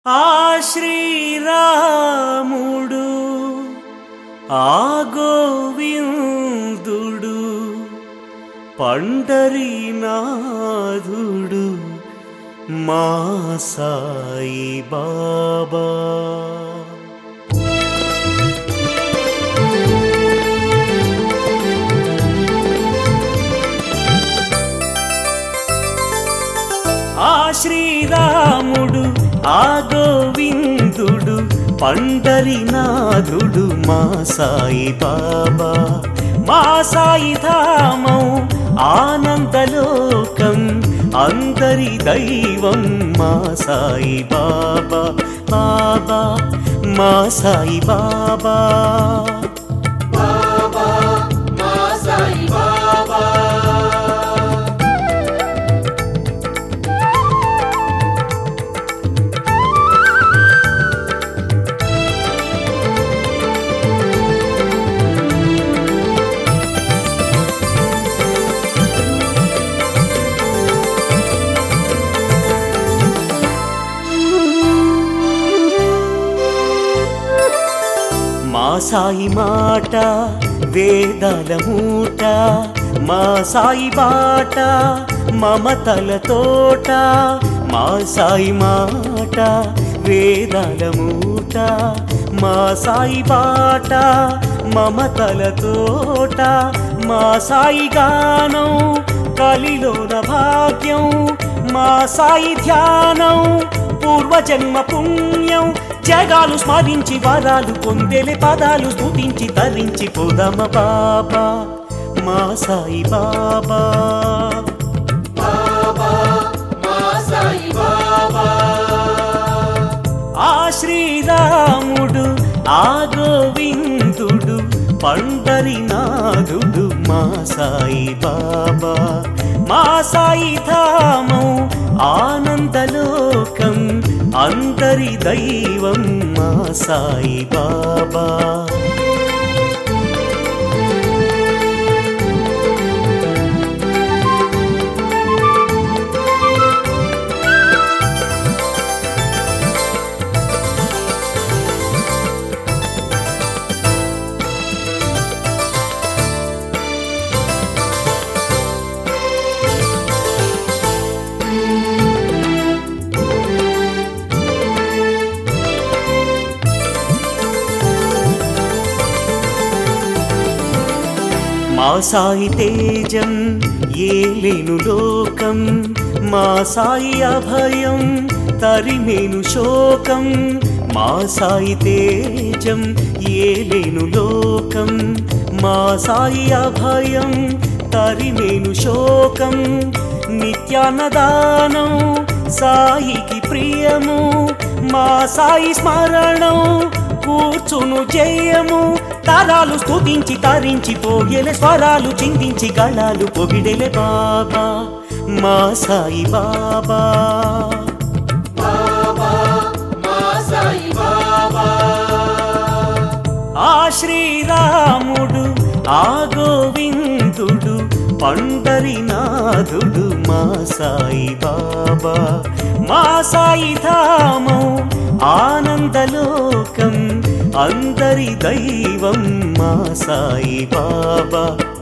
ఆ శ్రీరాముడు ఆ గోవిందుడు పండరీనాథుడు మా సాయి బాబా ఆ శ్రీరాముడు ఆ గోవిందుడు పండరినాథుడు మా సాయి బాబా మా సాయి ధామం ఆనందలోకం అందరి దైవం మా సాయి బాబా బాబా మా సాయి బాబా బాబా మా సాయి బాబా మా సాయి మాట వేదాల మూట మా సాయి బాట మమతల తోట మా సాయి మాట వేదాల మూట మా సాయి బాట మమతల తోట మా సాయి గానం కలిలోన భాగ్యం మా సాయి ధ్యానం పూర్వజన్మ పుణ్యం జగాలు స్మరించి వరాలు పొందెలే పదాలు స్తుతించి తరించి పోదమ బాబా మా సాయి బాబా బాబా మా సాయి బాబా ఆ శ్రీరాముడు ఆ గోవిందుడు పండరినాథుడు మా సాయి బాబా మా సాయి ధామం ఆనందలోకం అందరి దైవం మా సాయి బాబా మా సాయి తేజం ఏలేను లోకం మా సాయి అభయం తరిమేను శోకం మా సాయి తేజం ఏలేను లోకం మా సాయి అభయం తరిమేను శోకం నిత్యాన్నదానం సాయికి ప్రియము మా సాయి స్మరణం కూర్చును జయము తరాలు స్తుతించి తరించి పోగెలే స్వరాలు చిందించి గళాలు పొగిడెలే బాబా మా సాయి బాబా బాబా మా సాయి బాబా ఆ శ్రీరాముడు ఆ గోవిందుడు పండరినాథుడు మా సాయి బాబా మా సాయి ధామం ఆనందలోకం అందరి దైవం మా సాయి బాబా